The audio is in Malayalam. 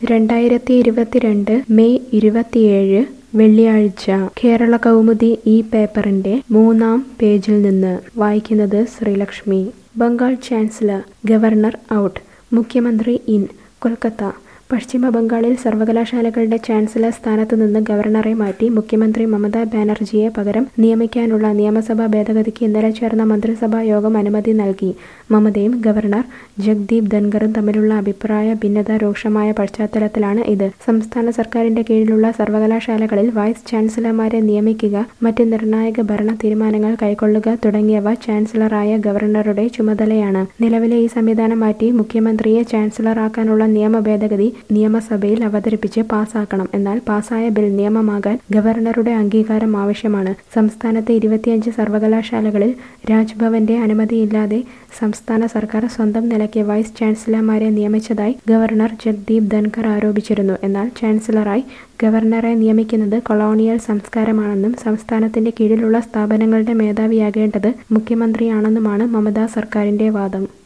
രണ്ടായിരത്തി ഇരുപത്തിരണ്ട് മെയ് ഇരുപത്തിയേഴ് വെള്ളിയാഴ്ച കേരള കൗമുദി ഈ പേപ്പറിന്റെ മൂന്നാം പേജിൽ നിന്ന് വായിക്കുന്നത് Sreelakshmi Bengal chancellor governor out മുഖ്യമന്ത്രി ഇൻ കൊൽക്കത്ത പശ്ചിമ ബംഗാളിൽ സർവകലാശാലകളുടെ ചാൻസലർ സ്ഥാനത്തു നിന്ന് ഗവർണറെ മാറ്റി മുഖ്യമന്ത്രി മമതാ ബാനർജിയെ പകരം നിയമിക്കാനുള്ള നിയമസഭാ ഭേദഗതിക്ക് ഇന്നലെ ചേർന്ന മന്ത്രിസഭാ യോഗം അനുമതി നൽകി മമതയും ഗവർണർ ജഗ്ദീപ് ധൻഖറും തമ്മിലുള്ള അഭിപ്രായ ഭിന്നത രൂക്ഷമായ പശ്ചാത്തലത്തിലാണ് ഇത് സംസ്ഥാന സർക്കാരിന്റെ കീഴിലുള്ള സർവകലാശാലകളിൽ വൈസ് ചാൻസലർമാരെ നിയമിക്കുക മറ്റ് നിർണായക ഭരണ തീരുമാനങ്ങൾ കൈക്കൊള്ളുക തുടങ്ങിയവ ചാൻസലറായ ഗവർണറുടെ ചുമതലയാണ് നിലവിലെ ഈ സംവിധാനം മാറ്റി മുഖ്യമന്ത്രിയെ ചാൻസലറാക്കാനുള്ള നിയമ ഭേദഗതി നിയമസഭയിൽ അവതരിപ്പിച്ച് പാസാക്കണം എന്നാൽ പാസായ ബിൽ നിയമമാകാൻ ഗവർണറുടെ അംഗീകാരം ആവശ്യമാണ് സംസ്ഥാനത്തെ ഇരുപത്തിയഞ്ച് സർവകലാശാലകളിൽ രാജ്ഭവന്റെ അനുമതിയില്ലാതെ സംസ്ഥാന സർക്കാർ സ്വന്തം നിലയ്ക്ക് വൈസ് ചാൻസലർമാരെ നിയമിച്ചതായി ഗവർണർ ജഗ്ദീപ് ധൻഖർ ആരോപിച്ചിരുന്നു എന്നാൽ ചാൻസലറായി ഗവർണറെ നിയമിക്കുന്നത് കൊളോണിയൽ സംസ്കാരമാണെന്നും സംസ്ഥാനത്തിന്റെ കീഴിലുള്ള സ്ഥാപനങ്ങളുടെ മേധാവിയാകേണ്ടത് മുഖ്യമന്ത്രിയാണെന്നുമാണ് മമതാ സർക്കാരിന്റെ വാദം